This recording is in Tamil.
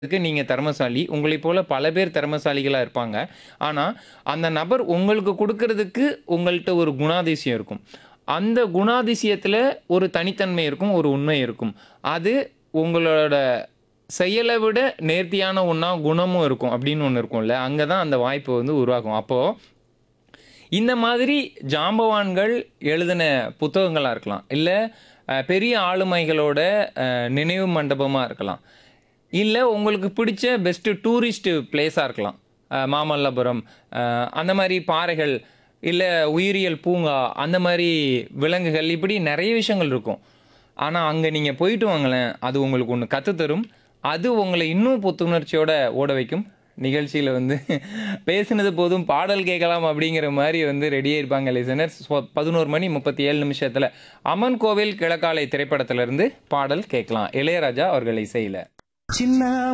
க்கு நீங்க திறமைசாலி. உங்களைப் போல பல பேர் திறமைசாலிகளா இருப்பாங்க. ஆனா, அந்த நபர் உங்களுக்கு குடுக்குறதுக்கு உங்கள்ட்ட ஒரு குணாதிசயம் இருக்கும். அந்த குணாதிசயத்துல ஒரு தனித்தன்மை இருக்கும், ஒரு உண்மை இருக்கும். அது உங்களோட செயல விட நேர்த்தியான ஒண்ணா குணமும் இருக்கும் அப்படின்னு ஒண்ணு இருக்கும்ல. அங்க தான் அந்த வாய்ப்பு வந்து உருவாகும். அப்போ இந்த மாதிரி ஜாம்பவான்கள் எழுதின புத்தகங்களா இருக்கலாம். இல்ல அ பெரிய ஆளுமைகளோட அ நினைவு மண்டபமா இருக்கலாம். இல்ல உங்களுக்கு பிடிச்ச பெஸ்ட் டூரிஸ்ட் பிளேஸா இருக்கலாம். அ மாமல்லபுரம், அ அந்த மாரி பாறைகள், இல்ல உயிரியல் பூங்கா, அந்த மாரி விலங்குகள் இப்படி நெறைய விஷயங்கள் இருக்கும். ஆனா, அங்க நீங்க போயிட்டு வாங்களேன், அது உங்களுக்கு ஒண்ணு கத்து தரும். அது உங்கள இன்னும் புத்துணர்ச்சியோட ஓட வைக்கும். நிகழ்ச்சியில வந்து பேசினது போதும் பாடல் கேட்கலாம் அப்படிங்கிற மாரி வந்து ரெடியா இருப்பாங்க லிசனர்ஸ். ஸோ 11 மணி 37 நிமிஷத்துல அமன் கோவில் கிழக்காலை திரைப்படத்திலிருந்து பாடல் கேட்கலாம். இளையராஜா அவர்கள் இசையில. சின்ன